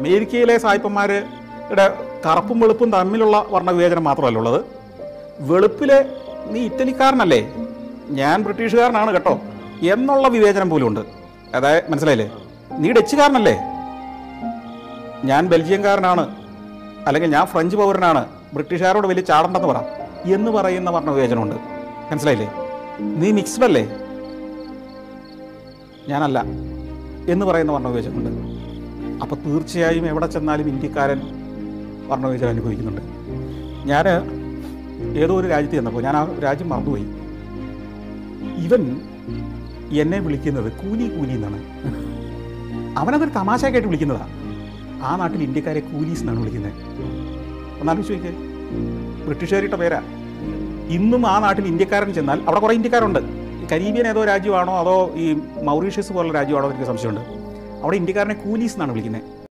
അമേരിക്കയിലെ സായിപ്പന്മാരുടെ കറുപ്പും വെളുപ്പും തമ്മിലുള്ള വർണ്ണവിവേചനം മാത്രമല്ല ഉള്ളത് വെളുപ്പിലെ നീ ഇറ്റലിക്കാരനല്ലേ ഞാൻ ബ്രിട്ടീഷുകാരനാണ് കേട്ടോ എന്നുള്ള വിവേചനം പോലും ഉണ്ട് അതായത് മനസ്സിലായില്ലേ നീ ഡച്ചുകാരനല്ലേ ഞാൻ ബെൽജിയംകാരനാണ് അല്ലെങ്കിൽ ഞാൻ ഫ്രഞ്ച് പൗരനാണ് ബ്രിട്ടീഷുകാരോട് വലിയ ചാടണ്ടെന്ന് പറ എന്ന് പറയുന്ന വർണ്ണവിവേചനമുണ്ട് മനസ്സിലായില്ലേ നീ മിക്സ്ഡ് അല്ലേ ഞാനല്ല എന്ന് പറയുന്ന വർണ്ണവിവേചനമുണ്ട് അപ്പോൾ തീർച്ചയായും എവിടെ ചെന്നാലും ഇന്ത്യക്കാരൻ വർണ്ണവിവേചനം അനുഭവിക്കുന്നുണ്ട് ഞാൻ ഏതോ ഒരു രാജ്യത്ത് ചെന്നപ്പോൾ ഞാൻ ആ രാജ്യം മറന്നുപോയി ഇവൻ എന്നെ വിളിക്കുന്നത് കൂലി കൂലി എന്നാണ് അവനതൊരു തമാശയായിട്ട് വിളിക്കുന്നതാ ആ നാട്ടിൽ ഇന്ത്യക്കാരെ കൂലീസ് എന്നാണ് വിളിക്കുന്നത് ഒന്നാലോചിച്ച് നോക്കിയേ ബ്രിട്ടീഷുകാരിട്ട പേരാ ഇന്നും ആ നാട്ടിൽ ഇന്ത്യക്കാരൻ ചെന്നാൽ അവിടെ കുറേ ഇന്ത്യക്കാരുണ്ട് ഈ കരീബിയൻ ഏതോ രാജ്യമാണോ അതോ ഈ മൗറീഷ്യസ് പോലുള്ള രാജ്യമാണോ എന്ന് എനിക്ക് സംശയമുണ്ട് അവിടെ ഇന്ത്യക്കാരനെ കൂലീസ് എന്നാണ് വിളിക്കുന്നത്